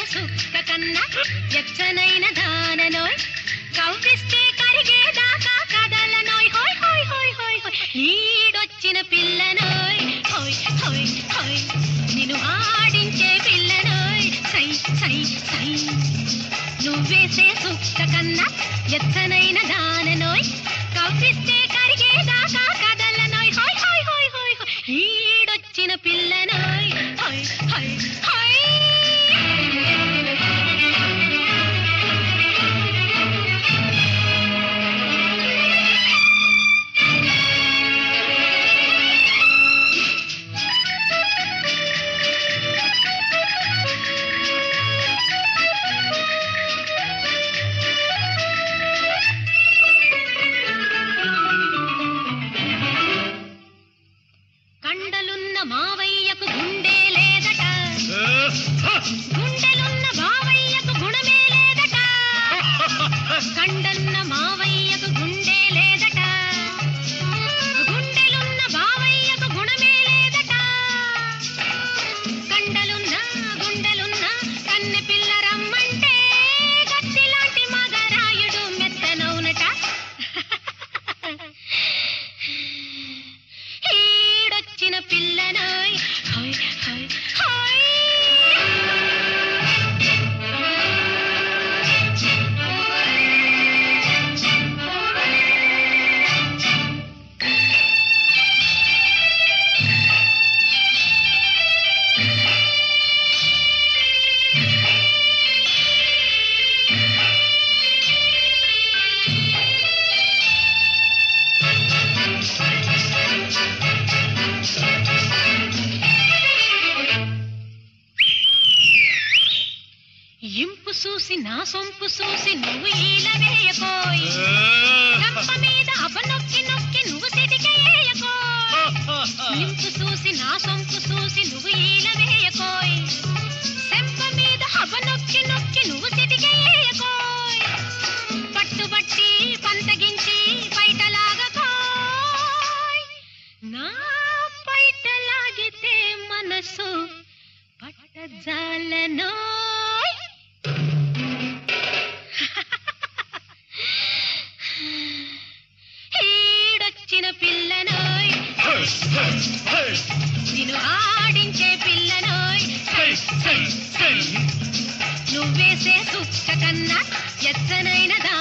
సుక్క కన్నా ఎచ్చనైన దాననోయ్ కవ్విస్తే కరిగేదాకా కదలనోయ్ హోయ్ హోయ్ హోయ్ హోయ్ హోయ్ ఈడొచ్చిన పిల్లనోయ్ హోయ్ హోయ్ హోయ్ నిన్ను ఆడించే పిల్లనోయ్ సై సై సై నువ్వేసే సుక్క కన్నా ఎత్తనైన దాననోయ్ కవ్విస్తే కరిగేదాకా కదలనోయ్ హోయ్ హోయ్ హోయ్ హోయ్ హోయ్ ఈడొచ్చిన పిల్లనోయ్ హోయ్ హోయ్ హోయ్ కండలున్న మావయ్యకు గుండె లేదట గుండెలున్న బావయ్యకు గుణమే లేదట కండన్న మావయ్యకు గుండె లేదట గుండెలున్న బావయ్యకు గుణమే లేదట కండలున్న గుండెలున్న కన్నె పిల్ల రమ్మంటే గట్టిలాంటి మగరాయుడు మెత్తనవునట ఈడొచ్చిన పిల్లనాయ్ హాయ్ హాయ్ హాయ్ ఇంపు చూసి నా సొంపు చూసి నువ్వు ఈల వేయకోయ్ గంప మీద అవ నొక్కి నొక్కి నువ్వు సిటికేయకోయ్ ఇంపు చూసి నా సొంపు చూసి నువ్వు ఈల వేయకోయ్ సెంప మీద అవ నొక్కి నొక్కి నువ్వు సిటికేయకోయ్ పట్టుబట్టి పంతగించి పైటలాగకోయ్ నా పైటలాగితే మనసు పట్టజాలనోయ్ ఈడొచ్చిన పిల్లనోయ్ నిన్ను ఆడించే పిల్లనోయ్ నువ్వేసే సుక్క కన్నా ఎత్తనైన దా